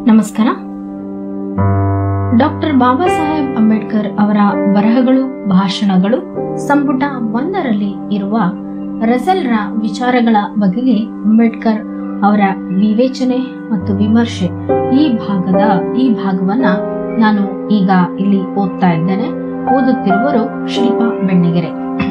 ನಮಸ್ಕಾರ ಡಾಕ್ಟರ್ ಬಾಬಾ ಸಾಹೇಬ್ ಅಂಬೇಡ್ಕರ್ ಅವರ ಬರಹಗಳು ಭಾಷಣಗಳು ಸಂಪುಟ ಒಂದರಲ್ಲಿ ಇರುವ ರಸಲ್ರ ವಿಚಾರಗಳ ಬಗೆಗೆ ಅಂಬೇಡ್ಕರ್ ಅವರ ವಿವೇಚನೆ ಮತ್ತು ವಿಮರ್ಶೆ ಈ ಭಾಗದ ಈ ಭಾಗವನ್ನ ನಾನು ಈಗ ಇಲ್ಲಿ ಓದ್ತಾ ಇದ್ದೇನೆ ಓದುತ್ತಿರುವರು ಶಿಲ್ಪಾ ಬೆಣ್ಣಿಗೆರೆ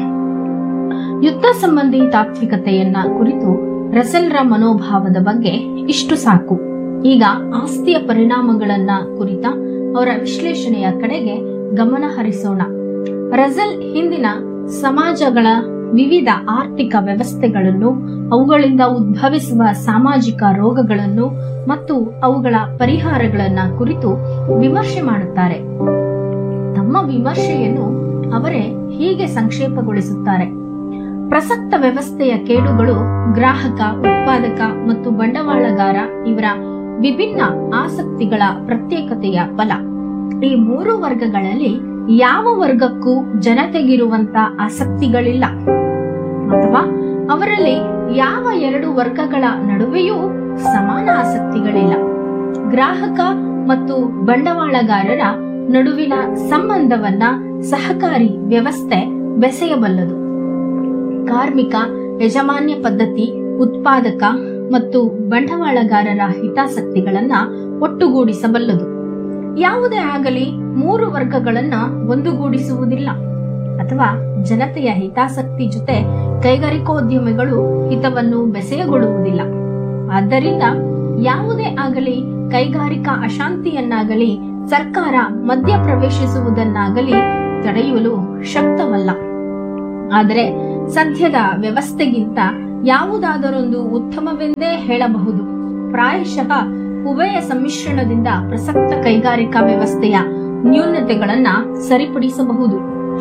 ಯುದ್ಧ ಸಂಬಂಧಿ ತಾತ್ವಿಕತೆಯನ್ನ ಕುರಿತು ರಸಲ್ರ ಮನೋಭಾವದ ಬಗ್ಗೆ ಇಷ್ಟು ಸಾಕು ಈಗ ಆಸ್ತಿಯ ಪರಿಣಾಮಗಳನ್ನ ಕುರಿತ ಅವರ ವಿಶ್ಲೇಷಣೆಯ ಕಡೆಗೆ ಗಮನ ಹರಿಸೋಣ ರಸಲ್ ಹಿಂದಿನ ಸಮಾಜಗಳ ವಿವಿಧ ಆರ್ಥಿಕ ವ್ಯವಸ್ಥೆಗಳನ್ನು ಅವುಗಳಿಂದ ಉದ್ಭವಿಸುವ ಸಾಮಾಜಿಕ ರೋಗಗಳನ್ನು ಮತ್ತು ಅವುಗಳ ಪರಿಹಾರಗಳನ್ನ ಕುರಿತು ವಿಮರ್ಶೆ ಮಾಡುತ್ತಾರೆ ತಮ್ಮ ವಿಮರ್ಶೆಯನ್ನು ಅವರೇ ಹೀಗೆ ಸಂಕ್ಷೇಪಗೊಳಿಸುತ್ತಾರೆ ಪ್ರಸಕ್ತ ವ್ಯವಸ್ಥೆಯ ಕೇಡುಗಳು ಗ್ರಾಹಕ ಉತ್ಪಾದಕ ಮತ್ತು ಬಂಡವಾಳಗಾರ ಇವರ ವಿಭಿನ್ನ ಆಸಕ್ತಿಗಳ ಪ್ರತ್ಯೇಕತೆಯ ಫಲ ಈ ಮೂರು ವರ್ಗಗಳಲ್ಲಿ ಯಾವ ವರ್ಗಕ್ಕೂ ಜನತೆಗಿರುವಂತ ಆಸಕ್ತಿಗಳಿಲ್ಲ ಅಥವಾ ಅವರಲ್ಲಿ ಯಾವ ಎರಡು ವರ್ಗಗಳ ನಡುವೆಯೂ ಸಮಾನ ಆಸಕ್ತಿಗಳಿಲ್ಲ ಗ್ರಾಹಕ ಮತ್ತು ಬಂಡವಾಳಗಾರರ ನಡುವಿನ ಸಂಬಂಧವನ್ನ ಸಹಕಾರಿ ವ್ಯವಸ್ಥೆ ಬೆಸೆಯಬಲ್ಲದು ಕಾರ್ಮಿಕ ಯಜಮಾನ್ಯ ಪದ್ಧತಿ ಉತ್ಪಾದಕ ಮತ್ತು ಬಂಡವಾಳಗಾರರ ಹಿತಾಸಕ್ತಿಗಳನ್ನ ಒಟ್ಟುಗೂಡಿಸಬಲ್ಲದು ಯಾವುದೇ ಆಗಲಿ ಮೂರು ವರ್ಗಗಳನ್ನ ಒಂದುಗೂಡಿಸುವುದಿಲ್ಲ ಅಥವಾ ಜನತೆಯ ಹಿತಾಸಕ್ತಿ ಜೊತೆ ಕೈಗಾರಿಕೋದ್ಯಮಿಗಳು ಹಿತವನ್ನು ಬೆಸೆಯಗೊಳ್ಳುವುದಿಲ್ಲ ಆದ್ದರಿಂದ ಯಾವುದೇ ಆಗಲಿ ಕೈಗಾರಿಕಾ ಅಶಾಂತಿಯನ್ನಾಗಲಿ ಸರ್ಕಾರ ಮಧ್ಯ ಪ್ರವೇಶಿಸುವುದನ್ನಾಗಲಿ ತಡೆಯಲು ಶಕ್ತವಲ್ಲ ಆದರೆ ಸದ್ಯದ ವ್ಯವಸ್ಥೆಗಿಂತ ಯಾವುದಾದರೊಂದು ಉತ್ತಮವೆಂದೇ ಹೇಳಬಹುದು ಪ್ರಾಯಶಃ ಉಭಯ ಸಮ್ಮಿಶ್ರಣದಿಂದ ಪ್ರಸಕ್ತ ಕೈಗಾರಿಕಾ ವ್ಯವಸ್ಥೆಯ ನ್ಯೂನತೆಗಳನ್ನ ಸರಿಪಡಿಸಬಹುದು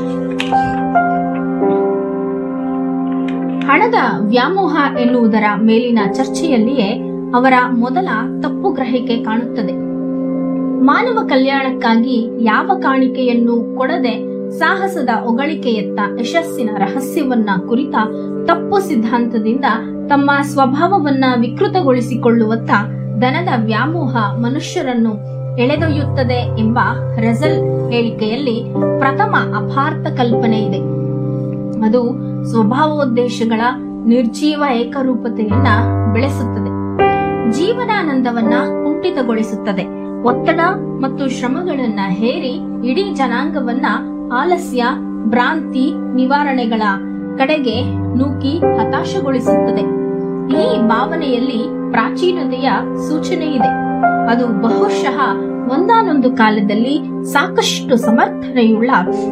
ಹಣದ ವ್ಯಾಮೋಹ ಎನ್ನುವುದರ ಮೇಲಿನ ಚರ್ಚೆಯಲ್ಲಿಯೇ ಅವರ ಮೊದಲ ತಪ್ಪು ಗ್ರಹಿಕೆ ಕಾಣುತ್ತದೆ ಮಾನವ ಕಲ್ಯಾಣಕ್ಕಾಗಿ ಯಾವ ಕಾಣಿಕೆಯನ್ನು ಕೊಡದೆ ಸಾಹಸದ ಹೊಗಳಿಕೆಯತ್ತ ಯಶಸ್ಸಿನ ರಹಸ್ಯವನ್ನ ಕುರಿತ ತಪ್ಪು ಸಿದ್ಧಾಂತದಿಂದ ತಮ್ಮ ಸ್ವಭಾವವನ್ನ ವಿಕೃತಗೊಳಿಸಿಕೊಳ್ಳುವತ್ತ ದನದ ವ್ಯಾಮೋಹ ಮನುಷ್ಯರನ್ನು ಎಳೆದೊಯ್ಯುತ್ತದೆ ಎಂಬ ರೆಸಲ್ ಹೇಳಿಕೆಯಲ್ಲಿ ಪ್ರಥಮ ಅಪಾರ್ಥ ಕಲ್ಪನೆ ಇದೆ ಅದು ಸ್ವಭಾವೋದ್ದೇಶಗಳ ನಿರ್ಜೀವ ಏಕರೂಪತೆಯನ್ನ ಬೆಳೆಸುತ್ತದೆ ಜೀವನಾನಂದವನ್ನ ಕುಂಠಿತಗೊಳಿಸುತ್ತದೆ ಒತ್ತಡ ಮತ್ತು ಶ್ರಮಗಳನ್ನ ಹೇರಿ ಇಡೀ ಜನಾಂಗವನ್ನ ಆಲಸ್ಯ ಭ್ರಾಂತಿ ನಿವಾರಣೆಗಳ ಕಡೆಗೆ ನೂಕಿ ಹತಾಶಗೊಳಿಸುತ್ತದೆ ಈ ಭಾವನೆಯಲ್ಲಿ ಪ್ರಾಚೀನತೆಯ ಸೂಚನೆ ಇದೆ ಅದು ಬಹುಶಃ ಒಂದಾನೊಂದು ಕಾಲದಲ್ಲಿ ಸಾಕಷ್ಟು ಸಮರ್ಥನೆಯುಳ್ಳ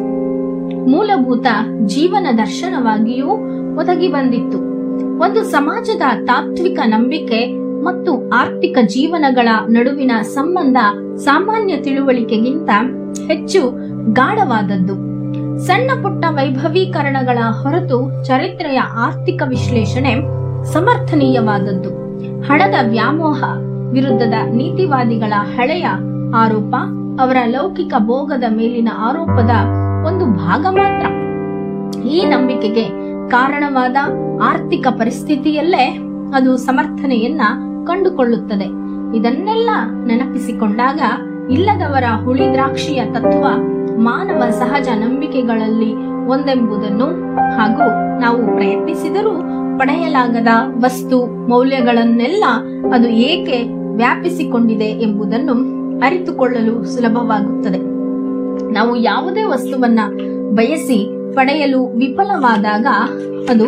ಮೂಲಭೂತ ಜೀವನ ದರ್ಶನವಾಗಿಯೂ ಒದಗಿ ಬಂದಿತ್ತು ಒಂದು ಸಮಾಜದ ತಾತ್ವಿಕ ನಂಬಿಕೆ ಮತ್ತು ಆರ್ಥಿಕ ಜೀವನಗಳ ನಡುವಿನ ಸಂಬಂಧ ಸಾಮಾನ್ಯ ತಿಳುವಳಿಕೆಗಿಂತ ಹೆಚ್ಚು ಗಾಢವಾದದ್ದು ಸಣ್ಣ ಪುಟ್ಟ ವೈಭವೀಕರಣಗಳ ಹೊರತು ಚರಿತ್ರೆಯ ಆರ್ಥಿಕ ವಿಶ್ಲೇಷಣೆ ಸಮರ್ಥನೀಯವಾದದ್ದು ಹಣದ ವ್ಯಾಮೋಹ ವಿರುದ್ಧದ ನೀತಿವಾದಿಗಳ ಹಳೆಯ ಆರೋಪ ಅವರ ಲೌಕಿಕ ಭೋಗದ ಮೇಲಿನ ಆರೋಪದ ಒಂದು ಭಾಗ ಮಾತ್ರ ಈ ನಂಬಿಕೆಗೆ ಕಾರಣವಾದ ಆರ್ಥಿಕ ಪರಿಸ್ಥಿತಿಯಲ್ಲೇ ಅದು ಸಮರ್ಥನೆಯನ್ನ ಕಂಡುಕೊಳ್ಳುತ್ತದೆ ಇದನ್ನೆಲ್ಲ ನೆನಪಿಸಿಕೊಂಡಾಗ ಇಲ್ಲದವರ ಹುಳಿ ದ್ರಾಕ್ಷಿಯ ತತ್ವ ಮಾನವ ಸಹಜ ನಂಬಿಕೆಗಳಲ್ಲಿ ಒಂದೆಂಬುದನ್ನು ಹಾಗೂ ನಾವು ಪ್ರಯತ್ನಿಸಿದರೂ ಪಡೆಯಲಾಗದ ವಸ್ತು ಮೌಲ್ಯಗಳನ್ನೆಲ್ಲ ಅದು ಏಕೆ ವ್ಯಾಪಿಸಿಕೊಂಡಿದೆ ಎಂಬುದನ್ನು ಅರಿತುಕೊಳ್ಳಲು ಸುಲಭವಾಗುತ್ತದೆ ನಾವು ಯಾವುದೇ ವಸ್ತುವನ್ನ ಬಯಸಿ ಪಡೆಯಲು ವಿಫಲವಾದಾಗ ಅದು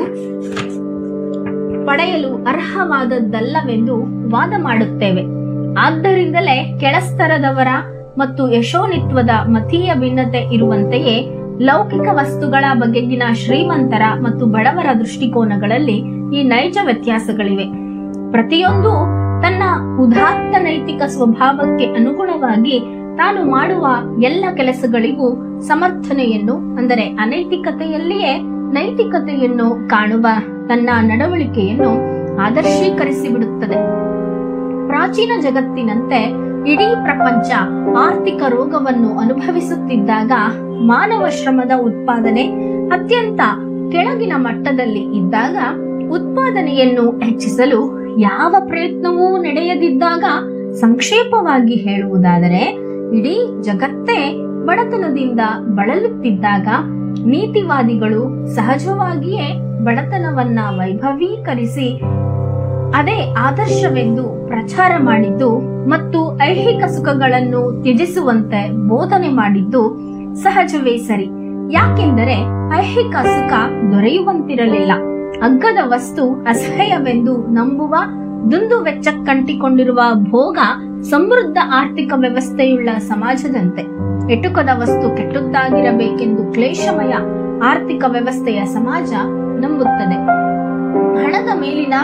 ಪಡೆಯಲು ಅರ್ಹವಾದದ್ದಲ್ಲವೆಂದು ವಾದ ಮಾಡುತ್ತೇವೆ ಆದ್ದರಿಂದಲೇ ಕೆಳಸ್ತರದವರ ಮತ್ತು ಯಶೋನಿತ್ವದ ಮತೀಯ ಭಿನ್ನತೆ ಇರುವಂತೆಯೇ ಲೌಕಿಕ ವಸ್ತುಗಳ ಬಗೆಗಿನ ಶ್ರೀಮಂತರ ಮತ್ತು ಬಡವರ ದೃಷ್ಟಿಕೋನಗಳಲ್ಲಿ ಈ ನೈಜ ವ್ಯತ್ಯಾಸಗಳಿವೆ ಪ್ರತಿಯೊಂದು ತನ್ನ ಉದಾತ್ತ ನೈತಿಕ ಸ್ವಭಾವಕ್ಕೆ ಅನುಗುಣವಾಗಿ ತಾನು ಮಾಡುವ ಎಲ್ಲ ಕೆಲಸಗಳಿಗೂ ಸಮರ್ಥನೆಯನ್ನು ಅಂದರೆ ಅನೈತಿಕತೆಯಲ್ಲಿಯೇ ನೈತಿಕತೆಯನ್ನು ಕಾಣುವ ತನ್ನ ನಡವಳಿಕೆಯನ್ನು ಆದರ್ಶೀಕರಿಸಿ ಬಿಡುತ್ತದೆ ಪ್ರಾಚೀನ ಜಗತ್ತಿನಂತೆ ಇಡೀ ಪ್ರಪಂಚ ಆರ್ಥಿಕ ರೋಗವನ್ನು ಅನುಭವಿಸುತ್ತಿದ್ದಾಗ ಮಾನವ ಶ್ರಮದ ಉತ್ಪಾದನೆ ಅತ್ಯಂತ ಕೆಳಗಿನ ಮಟ್ಟದಲ್ಲಿ ಇದ್ದಾಗ ಉತ್ಪಾದನೆಯನ್ನು ಹೆಚ್ಚಿಸಲು ಯಾವ ಪ್ರಯತ್ನವೂ ನಡೆಯದಿದ್ದಾಗ ಸಂಕ್ಷೇಪವಾಗಿ ಹೇಳುವುದಾದರೆ ಇಡೀ ಜಗತ್ತೇ ಬಡತನದಿಂದ ಬಳಲುತ್ತಿದ್ದಾಗ ನೀತಿವಾದಿಗಳು ಸಹಜವಾಗಿಯೇ ಬಡತನವನ್ನ ವೈಭವೀಕರಿಸಿ ಅದೇ ಆದರ್ಶವೆಂದು ಪ್ರಚಾರ ಮಾಡಿದ್ದು ಮತ್ತು ಐಹಿಕ ಸುಖಗಳನ್ನು ತ್ಯಜಿಸುವಂತೆ ಬೋಧನೆ ಮಾಡಿದ್ದು ಸಹಜವೇ ಸರಿ ಯಾಕೆಂದರೆ ಐಹಿಕ ಸುಖ ದೊರೆಯುವಂತಿರಲಿಲ್ಲ ಅಗ್ಗದ ವಸ್ತು ಅಸಹ್ಯವೆಂದು ನಂಬುವ ದುಂದು ವೆಚ್ಚಕ್ಕಂಟಿಕೊಂಡಿರುವ ಭೋಗ ಸಮೃದ್ಧ ಆರ್ಥಿಕ ವ್ಯವಸ್ಥೆಯುಳ್ಳ ಸಮಾಜದಂತೆ ಎಟುಕದ ವಸ್ತು ಕೆಟ್ಟದ್ದಾಗಿರಬೇಕೆಂದು ಕ್ಲೇಶಮಯ ಆರ್ಥಿಕ ವ್ಯವಸ್ಥೆಯ ಸಮಾಜ ನಂಬುತ್ತದೆ ಹಣದ ಮೇಲಿನ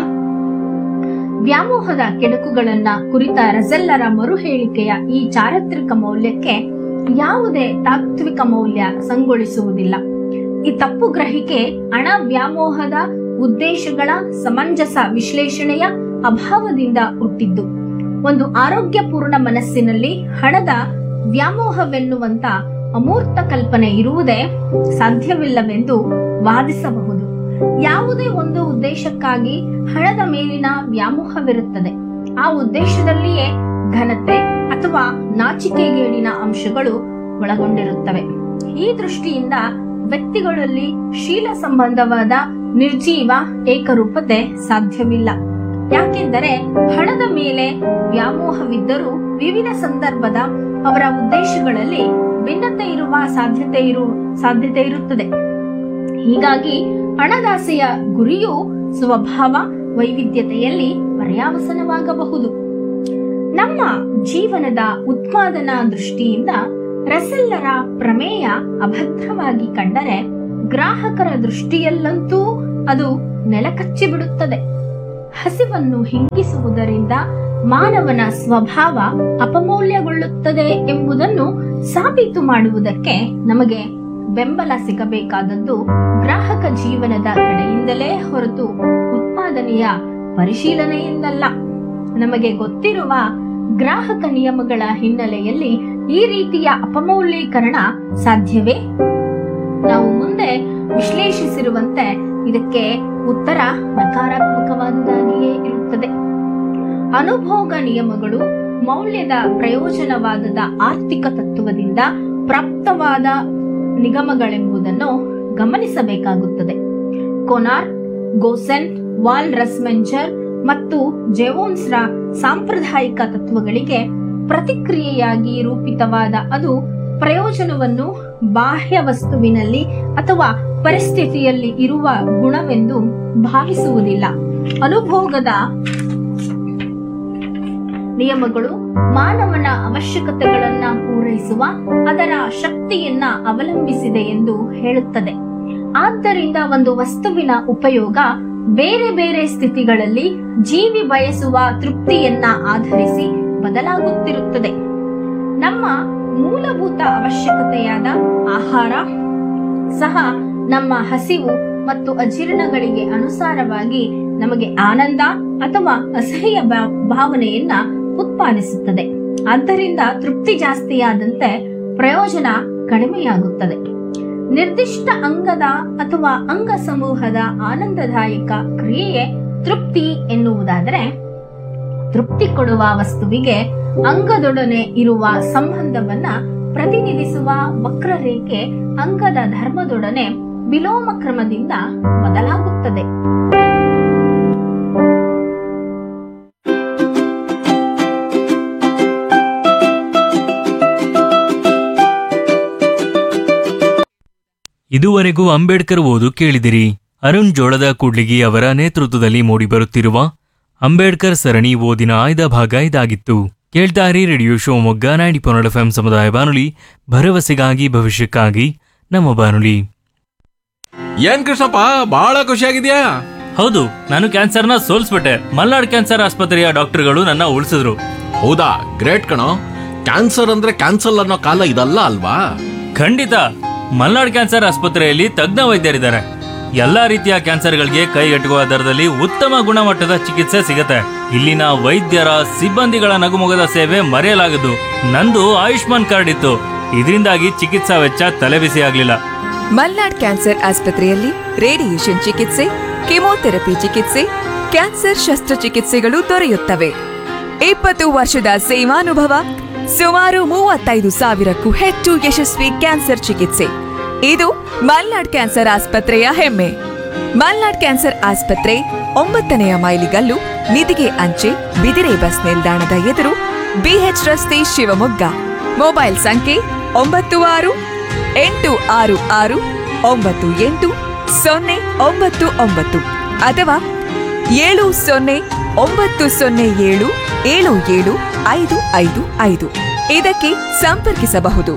ವ್ಯಾಮೋಹದ ಕೆಡುಕುಗಳನ್ನ ಕುರಿತ ರಜೆಲ್ಲರ ಮರು ಹೇಳಿಕೆಯ ಈ ಚಾರಿತ್ರಿಕ ಮೌಲ್ಯಕ್ಕೆ ಯಾವುದೇ ತಾತ್ವಿಕ ಮೌಲ್ಯ ಸಂಗೊಳಿಸುವುದಿಲ್ಲ ಈ ತಪ್ಪು ಗ್ರಹಿಕೆ ಹಣ ವ್ಯಾಮೋಹದ ಉದ್ದೇಶಗಳ ಸಮಂಜಸ ವಿಶ್ಲೇಷಣೆಯ ಅಭಾವದಿಂದ ಹುಟ್ಟಿದ್ದು ಒಂದು ಆರೋಗ್ಯಪೂರ್ಣ ಮನಸ್ಸಿನಲ್ಲಿ ಹಣದ ವ್ಯಾಮೋಹವೆನ್ನುವಂತ ಅಮೂರ್ತ ಕಲ್ಪನೆ ಇರುವುದೇ ಸಾಧ್ಯವಿಲ್ಲವೆಂದು ವಾದಿಸಬಹುದು ಯಾವುದೇ ಒಂದು ಉದ್ದೇಶಕ್ಕಾಗಿ ಹಣದ ಮೇಲಿನ ವ್ಯಾಮೋಹವಿರುತ್ತದೆ ಆ ಉದ್ದೇಶದಲ್ಲಿಯೇ ಘನತೆ ಅಥವಾ ನಾಚಿಕೆಗೇಡಿನ ಅಂಶಗಳು ಒಳಗೊಂಡಿರುತ್ತವೆ ಈ ದೃಷ್ಟಿಯಿಂದ ವ್ಯಕ್ತಿಗಳಲ್ಲಿ ಶೀಲ ಸಂಬಂಧವಾದ ನಿರ್ಜೀವ ಏಕರೂಪತೆ ಸಾಧ್ಯವಿಲ್ಲ ಯಾಕೆಂದರೆ ಹಣದ ಮೇಲೆ ವ್ಯಾಮೋಹವಿದ್ದರೂ ವಿವಿಧ ಸಂದರ್ಭದ ಅವರ ಉದ್ದೇಶಗಳಲ್ಲಿ ಭಿನ್ನತೆ ಇರುವ ಸಾಧ್ಯತೆ ಇರು ಸಾಧ್ಯತೆ ಇರುತ್ತದೆ ಹೀಗಾಗಿ ಹಣದಾಸೆಯ ಗುರಿಯು ಸ್ವಭಾವ ವೈವಿಧ್ಯತೆಯಲ್ಲಿ ಪರ್ಯಾವಸನವಾಗಬಹುದು ನಮ್ಮ ಜೀವನದ ಉತ್ಪಾದನಾ ದೃಷ್ಟಿಯಿಂದ ರಸೆಲ್ಲರ ಪ್ರಮೇಯ ಅಭದ್ರವಾಗಿ ಕಂಡರೆ ಗ್ರಾಹಕರ ದೃಷ್ಟಿಯಲ್ಲಂತೂ ಅದು ನೆಲಕಚ್ಚಿ ಬಿಡುತ್ತದೆ ಹಸಿವನ್ನು ಹಿಂಗಿಸುವುದರಿಂದ ಮಾನವನ ಸ್ವಭಾವ ಅಪಮೌಲ್ಯಗೊಳ್ಳುತ್ತದೆ ಎಂಬುದನ್ನು ಸಾಬೀತು ಮಾಡುವುದಕ್ಕೆ ನಮಗೆ ಬೆಂಬಲ ಸಿಗಬೇಕಾದದ್ದು ಗ್ರಾಹಕ ಜೀವನದ ಕಡೆಯಿಂದಲೇ ಹೊರತು ಉತ್ಪಾದನೆಯ ಪರಿಶೀಲನೆಯಿಂದಲ್ಲ ನಮಗೆ ಗೊತ್ತಿರುವ ಗ್ರಾಹಕ ನಿಯಮಗಳ ಹಿನ್ನೆಲೆಯಲ್ಲಿ ಈ ರೀತಿಯ ಅಪಮೌಲ್ಯೀಕರಣ ಸಾಧ್ಯವೇ ನಾವು ಮುಂದೆ ವಿಶ್ಲೇಷಿಸಿರುವಂತೆ ಇದಕ್ಕೆ ಉತ್ತರ ನಕಾರಾತ್ಮಕವಾದುದಾಗಿಯೇ ಇರುತ್ತದೆ ಅನುಭೋಗ ನಿಯಮಗಳು ಮೌಲ್ಯದ ಪ್ರಯೋಜನವಾದದ ಆರ್ಥಿಕ ತತ್ವದಿಂದ ಪ್ರಾಪ್ತವಾದ ನಿಗಮಗಳೆಂಬುದನ್ನು ಗಮನಿಸಬೇಕಾಗುತ್ತದೆ ಕೊನಾರ್ ಗೋಸೆನ್ ವಾಲ್ ರಸ್ಮೆಂಜರ್ ಮತ್ತು ಜೆವೋನ್ಸ್ರ ಸಾಂಪ್ರದಾಯಿಕ ತತ್ವಗಳಿಗೆ ಪ್ರತಿಕ್ರಿಯೆಯಾಗಿ ರೂಪಿತವಾದ ಅದು ಪ್ರಯೋಜನವನ್ನು ಬಾಹ್ಯ ವಸ್ತುವಿನಲ್ಲಿ ಅಥವಾ ಪರಿಸ್ಥಿತಿಯಲ್ಲಿ ಇರುವ ಗುಣವೆಂದು ಭಾವಿಸುವುದಿಲ್ಲ ಅನುಭೋಗದ ನಿಯಮಗಳು ಮಾನವನ ಅವಶ್ಯಕತೆಗಳನ್ನ ಪೂರೈಸುವ ಅದರ ಶಕ್ತಿಯನ್ನ ಅವಲಂಬಿಸಿದೆ ಎಂದು ಹೇಳುತ್ತದೆ ಆದ್ದರಿಂದ ಒಂದು ವಸ್ತುವಿನ ಉಪಯೋಗ ಬೇರೆ ಬೇರೆ ಸ್ಥಿತಿಗಳಲ್ಲಿ ಜೀವಿ ಬಯಸುವ ತೃಪ್ತಿಯನ್ನ ಆಧರಿಸಿ ಬದಲಾಗುತ್ತಿರುತ್ತದೆ ನಮ್ಮ ಮೂಲಭೂತ ಅವಶ್ಯಕತೆಯಾದ ಆಹಾರ ಸಹ ನಮ್ಮ ಹಸಿವು ಮತ್ತು ಅಜೀರ್ಣಗಳಿಗೆ ಅನುಸಾರವಾಗಿ ನಮಗೆ ಆನಂದ ಅಥವಾ ಅಸಹ್ಯ ಭಾ- ಭಾವನೆಯನ್ನ ಉತ್ಪಾದಿಸುತ್ತದೆ ಆದ್ದರಿಂದ ತೃಪ್ತಿ ಜಾಸ್ತಿಯಾದಂತೆ ಪ್ರಯೋಜನ ಕಡಿಮೆಯಾಗುತ್ತದೆ ನಿರ್ದಿಷ್ಟ ಅಂಗದ ಅಥವಾ ಅಂಗ ಸಮೂಹದ ಆನಂದದಾಯಕ ಕ್ರಿಯೆಯೇ ತೃಪ್ತಿ ಎನ್ನುವುದಾದರೆ ತೃಪ್ತಿ ಕೊಡುವ ವಸ್ತುವಿಗೆ ಅಂಗದೊಡನೆ ಇರುವ ಸಂಬಂಧವನ್ನ ಪ್ರತಿನಿಧಿಸುವ ವಕ್ರರೇಖೆ ಅಂಗದ ಧರ್ಮದೊಡನೆ ವಿಲೋಮ ಕ್ರಮದಿಂದ ಬದಲಾಗುತ್ತದೆ ಇದುವರೆಗೂ ಅಂಬೇಡ್ಕರ್ ಓದು ಕೇಳಿದಿರಿ ಅರುಣ್ ಜೋಳದ ಕೂಡ್ಲಿಗಿ ಅವರ ನೇತೃತ್ವದಲ್ಲಿ ಮೂಡಿಬರುತ್ತಿರುವ ಅಂಬೇಡ್ಕರ್ ಸರಣಿ ಓದಿನ ಆಯ್ದ ಭಾಗ ಇದಾಗಿತ್ತು ಕೇಳ್ತಾರಿ ರೇಡಿಯೋ ಶಿವಮೊಗ್ಗ ನೈಂಟಿ ಪೊನ್ನಡ ಎಫ್ ಸಮುದಾಯ ಬಾನುಲಿ ಭರವಸೆಗಾಗಿ ಭವಿಷ್ಯಕ್ಕಾಗಿ ನಮ್ಮ ಬಾನುಲಿ ಏನ್ ಕೃಷ್ಣಪ್ಪ ಬಹಳ ಖುಷಿಯಾಗಿದ್ಯಾ ಹೌದು ನಾನು ಕ್ಯಾನ್ಸರ್ನ ಸೋಲ್ಸ್ಬಿಟ್ಟೆ ಮಲ್ನಾಡ್ ಕ್ಯಾನ್ಸರ್ ಆಸ್ಪತ್ರೆಯ ಡಾಕ್ಟರ್ಗಳು ನನ್ನ ಉಳಿಸಿದ್ರು ಹೌದಾ ಗ್ರೇಟ್ ಕಣೋ ಕ್ಯಾನ್ಸರ್ ಅಂದ್ರೆ ಕ್ಯಾನ್ಸಲ್ ಅನ್ನೋ ಕಾಲ ಇದಲ್ಲ ಅಲ್ವಾ ಖಂಡಿತ ಮಲ್ನಾಡ್ ಕ್ಯಾನ್ಸರ್ ಆಸ್ಪತ್ರೆಯಲ್ಲಿ ತಜ್ಞ ವೈದ್ಯರಿದ್ದಾರೆ ಎಲ್ಲಾ ರೀತಿಯ ಕ್ಯಾನ್ಸರ್ಗಳಿಗೆ ಕೈಗೆಟುಕುವ ದರದಲ್ಲಿ ಉತ್ತಮ ಗುಣಮಟ್ಟದ ಚಿಕಿತ್ಸೆ ಸಿಗುತ್ತೆ ಇಲ್ಲಿನ ವೈದ್ಯರ ಸಿಬ್ಬಂದಿಗಳ ನಗುಮೊಗದ ಸೇವೆ ಮರೆಯಲಾಗದು ನಂದು ಆಯುಷ್ಮಾನ್ ಕಾರ್ಡ್ ಇತ್ತು ಇದರಿಂದಾಗಿ ಚಿಕಿತ್ಸಾ ವೆಚ್ಚ ತಲೆಬಿಸಿ ಆಗ್ಲಿಲ್ಲ ಮಲ್ನಾಡ್ ಕ್ಯಾನ್ಸರ್ ಆಸ್ಪತ್ರೆಯಲ್ಲಿ ರೇಡಿಯೇಷನ್ ಚಿಕಿತ್ಸೆ ಕೆಮೊಥೆರಪಿ ಚಿಕಿತ್ಸೆ ಕ್ಯಾನ್ಸರ್ ಶಸ್ತ್ರಚಿಕಿತ್ಸೆಗಳು ದೊರೆಯುತ್ತವೆ ಇಪ್ಪತ್ತು ವರ್ಷದ ಸೇವಾನುಭವ ಸುಮಾರು ಮೂವತ್ತೈದು ಸಾವಿರಕ್ಕೂ ಹೆಚ್ಚು ಯಶಸ್ವಿ ಕ್ಯಾನ್ಸರ್ ಚಿಕಿತ್ಸೆ ಇದು ಮಲ್ನಾಡ್ ಕ್ಯಾನ್ಸರ್ ಆಸ್ಪತ್ರೆಯ ಹೆಮ್ಮೆ ಮಲ್ನಾಡ್ ಕ್ಯಾನ್ಸರ್ ಆಸ್ಪತ್ರೆ ಒಂಬತ್ತನೆಯ ಮೈಲಿಗಲ್ಲು ನಿಧಿಗೆ ಅಂಚೆ ಬಿದಿರೆ ಬಸ್ ನಿಲ್ದಾಣದ ಎದುರು ಬಿಎಚ್ ರಸ್ತೆ ಶಿವಮೊಗ್ಗ ಮೊಬೈಲ್ ಸಂಖ್ಯೆ ಒಂಬತ್ತು ಆರು ಎಂಟು ಆರು ಆರು ಒಂಬತ್ತು ಎಂಟು ಸೊನ್ನೆ ಒಂಬತ್ತು ಒಂಬತ್ತು ಅಥವಾ ಏಳು ಸೊನ್ನೆ ಒಂಬತ್ತು ಸೊನ್ನೆ ಏಳು ಏಳು ಏಳು ಐದು ಐದು ಐದು ಇದಕ್ಕೆ ಸಂಪರ್ಕಿಸಬಹುದು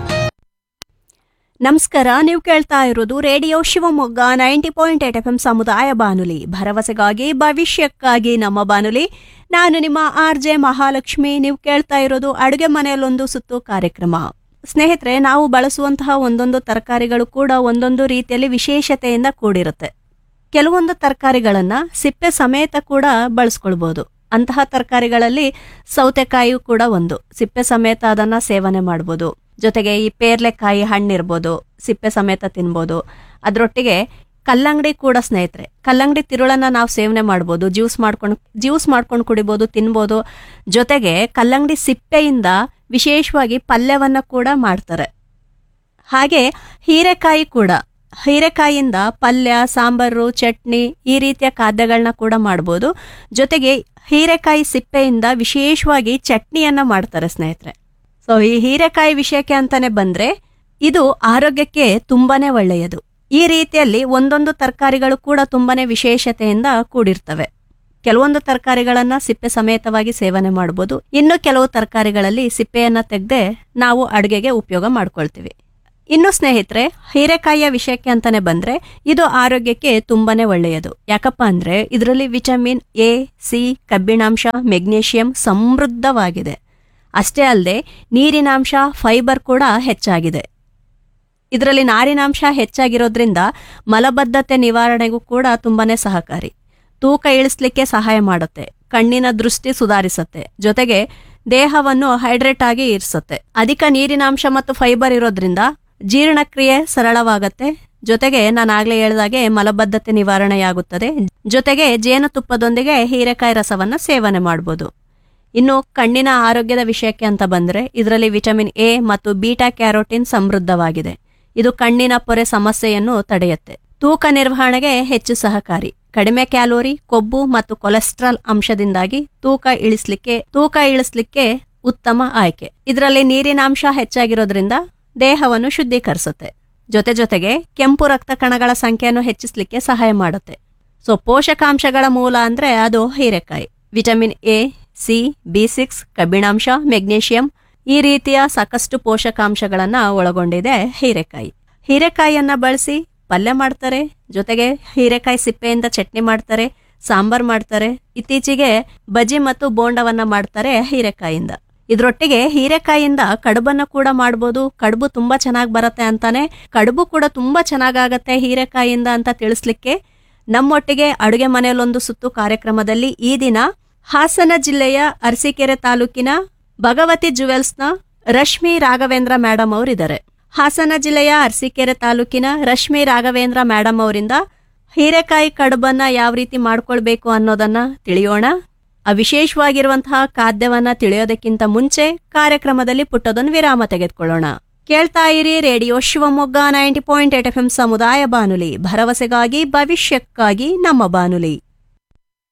ನಮಸ್ಕಾರ ನೀವು ಕೇಳ್ತಾ ಇರೋದು radio Shivamogga ninety point eight F M ಸಮುದಾಯ ಬಾನುಲಿ ಭರವಸೆಗಾಗಿ ಭವಿಷ್ಯಕ್ಕಾಗಿ ನಮ್ಮ ಬಾನುಲಿ ನಾನು ನಿಮ್ಮ ಆರ್ ಜೆ ಮಹಾಲಕ್ಷ್ಮಿ ನೀವು ಕೇಳ್ತಾ ಇರೋದು ಅಡುಗೆ ಮನೆಯಲ್ಲೊಂದು ಸುತ್ತು ಕಾರ್ಯಕ್ರಮ ಸ್ನೇಹಿತರೆ ನಾವು ಬಳಸುವಂತಹ ಒಂದೊಂದು ತರಕಾರಿಗಳು ಕೂಡ ಒಂದೊಂದು ರೀತಿಯಲ್ಲಿ ವಿಶೇಷತೆಯಿಂದ ಕೂಡಿರುತ್ತೆ ಕೆಲವೊಂದು ತರಕಾರಿಗಳನ್ನ ಸಿಪ್ಪೆ ಸಮೇತ ಕೂಡ ಬಳಸ್ಕೊಳ್ಬೋದು ಅಂತಹ ತರಕಾರಿಗಳಲ್ಲಿ ಸೌತೆಕಾಯಿಯು ಕೂಡ ಒಂದು ಸಿಪ್ಪೆ ಸಮೇತ ಅದನ್ನ ಸೇವನೆ ಮಾಡ್ಬೋದು ಜೊತೆಗೆ ಈ ಪೇರ್ಲೆಕಾಯಿ ಹಣ್ಣಿರ್ಬೋದು ಸಿಪ್ಪೆ ಸಮೇತ ತಿನ್ಬೋದು ಅದರೊಟ್ಟಿಗೆ ಕಲ್ಲಂಗಡಿ ಕೂಡ ಸ್ನೇಹಿತರೆ ಕಲ್ಲಂಗಡಿ ತಿರುಳನ್ನ ನಾವು ಸೇವನೆ ಮಾಡ್ಬೋದು ಜ್ಯೂಸ್ ಮಾಡ್ಕೊಂಡು ಜ್ಯೂಸ್ ಮಾಡ್ಕೊಂಡು ಕುಡಿಬೋದು ತಿನ್ಬೋದು ಜೊತೆಗೆ ಕಲ್ಲಂಗಡಿ ಸಿಪ್ಪೆಯಿಂದ ವಿಶೇಷವಾಗಿ ಪಲ್ಯವನ್ನ ಕೂಡ ಮಾಡ್ತಾರೆ ಹಾಗೆ ಹೀರೆಕಾಯಿ ಕೂಡ ಹೀರೆಕಾಯಿಯಿಂದ ಪಲ್ಯ ಸಾಂಬಾರು ಚಟ್ನಿ ಈ ರೀತಿಯ ಖಾದ್ಯಗಳನ್ನ ಕೂಡ ಮಾಡ್ಬೋದು ಜೊತೆಗೆ ಹೀರೆಕಾಯಿ ಸಿಪ್ಪೆಯಿಂದ ವಿಶೇಷವಾಗಿ ಚಟ್ನಿಯನ್ನ ಮಾಡ್ತಾರೆ ಸ್ನೇಹಿತರೆ ಸೊ ಈ ಹೀರೆಕಾಯಿ ವಿಷಯಕ್ಕೆ ಅಂತಾನೆ ಬಂದ್ರೆ ಇದು ಆರೋಗ್ಯಕ್ಕೆ ತುಂಬಾನೇ ಒಳ್ಳೆಯದು ಈ ರೀತಿಯಲ್ಲಿ ಒಂದೊಂದು ತರಕಾರಿಗಳು ಕೂಡ ತುಂಬಾನೇ ವಿಶೇಷತೆಯಿಂದ ಕೂಡಿರ್ತವೆ ಕೆಲವೊಂದು ತರಕಾರಿಗಳನ್ನ ಸಿಪ್ಪೆ ಸಮೇತವಾಗಿ ಸೇವನೆ ಮಾಡ್ಬೋದು ಇನ್ನು ಕೆಲವು ತರಕಾರಿಗಳಲ್ಲಿ ಸಿಪ್ಪೆಯನ್ನ ತೆಗೆದೇ ನಾವು ಅಡುಗೆಗೆ ಉಪಯೋಗ ಮಾಡ್ಕೊಳ್ತೀವಿ ಇನ್ನು ಸ್ನೇಹಿತರೆ ಹೀರೆಕಾಯಿಯ ವಿಷಯಕ್ಕೆ ಅಂತಾನೆ ಬಂದ್ರೆ ಇದು ಆರೋಗ್ಯಕ್ಕೆ ತುಂಬಾನೇ ಒಳ್ಳೆಯದು ಯಾಕಪ್ಪ ಅಂದ್ರೆ ಇದರಲ್ಲಿ ವಿಟಮಿನ್ ಎ ಸಿ ಕಬ್ಬಿಣಾಂಶ ಮೆಗ್ನೀಷಿಯಂ ಸಮೃದ್ಧವಾಗಿದೆ ಅಷ್ಟೇ ಅಲ್ಲದೆ ನೀರಿನಾಂಶ ಫೈಬರ್ ಕೂಡ ಹೆಚ್ಚಾಗಿದೆ ಇದರಲ್ಲಿ ನಾರಿನಾಂಶ ಹೆಚ್ಚಾಗಿರೋದ್ರಿಂದ ಮಲಬದ್ಧತೆ ನಿವಾರಣೆಗೂ ಕೂಡ ತುಂಬಾನೇ ಸಹಕಾರಿ ತೂಕ ಇಳಿಸ್ಲಿಕ್ಕೆ ಸಹಾಯ ಮಾಡುತ್ತೆ ಕಣ್ಣಿನ ದೃಷ್ಟಿ ಸುಧಾರಿಸುತ್ತೆ ಜೊತೆಗೆ ದೇಹವನ್ನು ಹೈಡ್ರೇಟ್ ಆಗಿ ಇರಿಸುತ್ತೆ ಅಧಿಕ ನೀರಿನಾಂಶ ಮತ್ತು ಫೈಬರ್ ಇರೋದ್ರಿಂದ ಜೀರ್ಣಕ್ರಿಯೆ ಸರಳವಾಗತ್ತೆ ಜೊತೆಗೆ ನಾನು ಆಗ್ಲೇ ಹೇಳಿದಾಗೆ ಮಲಬದ್ಧತೆ ನಿವಾರಣೆಯಾಗುತ್ತದೆ ಜೊತೆಗೆ ಜೇನುತುಪ್ಪದೊಂದಿಗೆ ಹೀರೆಕಾಯಿ ರಸವನ್ನ ಸೇವನೆ ಮಾಡಬಹುದು ಇನ್ನು ಕಣ್ಣಿನ ಆರೋಗ್ಯದ ವಿಷಯಕ್ಕೆ ಅಂತ ಬಂದ್ರೆ ಇದರಲ್ಲಿ ವಿಟಮಿನ್ ಎ ಮತ್ತು ಬೀಟಾ ಕ್ಯಾರೋಟಿನ್ ಸಮೃದ್ಧವಾಗಿದೆ ಇದು ಕಣ್ಣಿನ ಪೊರೆ ಸಮಸ್ಯೆಯನ್ನು ತಡೆಯುತ್ತೆ ತೂಕ ನಿರ್ವಹಣೆಗೆ ಹೆಚ್ಚು ಸಹಕಾರಿ ಕಡಿಮೆ ಕ್ಯಾಲೋರಿ ಕೊಬ್ಬು ಮತ್ತು ಕೊಲೆಸ್ಟ್ರಾಲ್ ಅಂಶದಿಂದಾಗಿ ತೂಕ ಇಳಿಸ್ಲಿಕ್ಕೆ ತೂಕ ಇಳಿಸ್ಲಿಕ್ಕೆ ಉತ್ತಮ ಆಯ್ಕೆ ಇದರಲ್ಲಿ ನೀರಿನಾಂಶ ಹೆಚ್ಚಾಗಿರೋದ್ರಿಂದ ದೇಹವನ್ನು ಶುದ್ಧೀಕರಿಸುತ್ತೆ ಜೊತೆ ಜೊತೆಗೆ ಕೆಂಪು ರಕ್ತ ಕಣಗಳ ಸಂಖ್ಯೆಯನ್ನು ಹೆಚ್ಚಿಸಲಿಕ್ಕೆ ಸಹಾಯ ಮಾಡುತ್ತೆ ಸೊ ಪೋಷಕಾಂಶಗಳ ಮೂಲ ಅಂದ್ರೆ ಅದು ಹೀರೆಕಾಯಿ vitamin A C B six ಕಬ್ಬಿಣಾಂಶ ಮೆಗ್ನೀಷಿಯಂ ಈ ರೀತಿಯ ಸಾಕಷ್ಟು ಪೋಷಕಾಂಶಗಳನ್ನ ಒಳಗೊಂಡಿದೆ ಹೀರೆಕಾಯಿ ಹೀರೆಕಾಯಿಯನ್ನ ಬಳಸಿ ಪಲ್ಯ ಮಾಡ್ತಾರೆ ಜೊತೆಗೆ ಹೀರೆಕಾಯಿ ಸಿಪ್ಪೆಯಿಂದ ಚಟ್ನಿ ಮಾಡ್ತಾರೆ ಸಾಂಬಾರ್ ಮಾಡ್ತಾರೆ ಇತ್ತೀಚೆಗೆ ಬಜ್ಜಿ ಮತ್ತು ಬೋಂಡವನ್ನ ಮಾಡ್ತಾರೆ ಹೀರೆಕಾಯಿಂದ ಇದ್ರೊಟ್ಟಿಗೆ ಹೀರೆಕಾಯಿಂದ ಕಡುಬನ್ನ ಕೂಡ ಮಾಡ್ಬೋದು ಕಡುಬು ತುಂಬಾ ಚೆನ್ನಾಗಿ ಬರುತ್ತೆ ಅಂತಾನೆ ಕಡುಬು ಕೂಡ ತುಂಬಾ ಚೆನ್ನಾಗಾಗತ್ತೆ ಹೀರೆಕಾಯಿಂದ ಅಂತ ತಿಳಿಸ್ಲಿಕ್ಕೆ ನಮ್ಮೊಟ್ಟಿಗೆ ಅಡುಗೆ ಮನೆಯಲ್ಲೊಂದು ಸುತ್ತು ಕಾರ್ಯಕ್ರಮದಲ್ಲಿ ಈ ದಿನ ಹಾಸನ ಜಿಲ್ಲೆಯ ಅರಸೀಕೆರೆ ತಾಲೂಕಿನ ಭಗವತಿ ಜುವೆಲ್ಸ್ನ ರಶ್ಮಿ ರಾಘವೇಂದ್ರ ಮೇಡಮ್ ಅವರಿದ್ದಾರೆ ಹಾಸನ ಜಿಲ್ಲೆಯ ಅರಸೀಕೆರೆ ತಾಲೂಕಿನ ರಶ್ಮಿ ರಾಘವೇಂದ್ರ ಮೇಡಮ್ ಅವರಿಂದ ಹೀರೆಕಾಯಿ ಕಡುಬನ್ನ ಯಾವ ರೀತಿ ಮಾಡ್ಕೊಳ್ಬೇಕು ಅನ್ನೋದನ್ನ ತಿಳಿಯೋಣ ಆ ವಿಶೇಷವಾಗಿರುವಂತಹ ಖಾದ್ಯವನ್ನ ತಿಳಿಯೋದಕ್ಕಿಂತ ಮುಂಚೆ ಕಾರ್ಯಕ್ರಮದಲ್ಲಿ ಪುಟ್ಟದೊಂದು ವಿರಾಮ ತೆಗೆದುಕೊಳ್ಳೋಣ ಕೇಳ್ತಾ ಇರಿ radio Shivamogga ninety point eight F M ಸಮುದಾಯ ಬಾನುಲಿ ಭರವಸೆಗಾಗಿ ಭವಿಷ್ಯಕ್ಕಾಗಿ ನಮ್ಮ ಬಾನುಲಿ